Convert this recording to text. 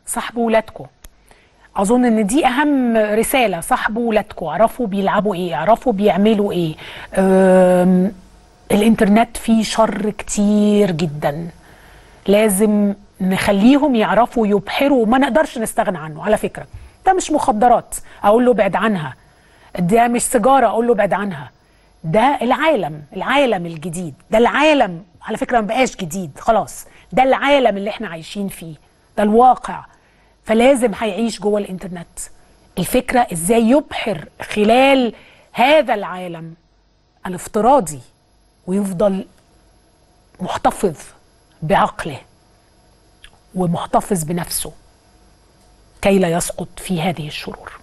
صاحبوا ولادكم اظن ان دي اهم رساله صاحبوا ولادكم اعرفوا بيلعبوا ايه اعرفوا بيعملوا ايه أم، الانترنت فيه شر كتير جدا لازم نخليهم يعرفوا يبحروا وما نقدرش نستغنى عنه على فكره ده مش مخدرات اقول له ابعد عنها ده مش سيجاره اقول له ابعد عنها ده العالم العالم الجديد ده العالم على فكره ما بقاش جديد خلاص ده العالم اللي احنا عايشين فيه ده الواقع فلازم هيعيش جوه الانترنت الفكره ازاي يبحر خلال هذا العالم الافتراضي ويفضل محتفظ بعقله ومحتفظ بنفسه كي لا يسقط في هذه الشرور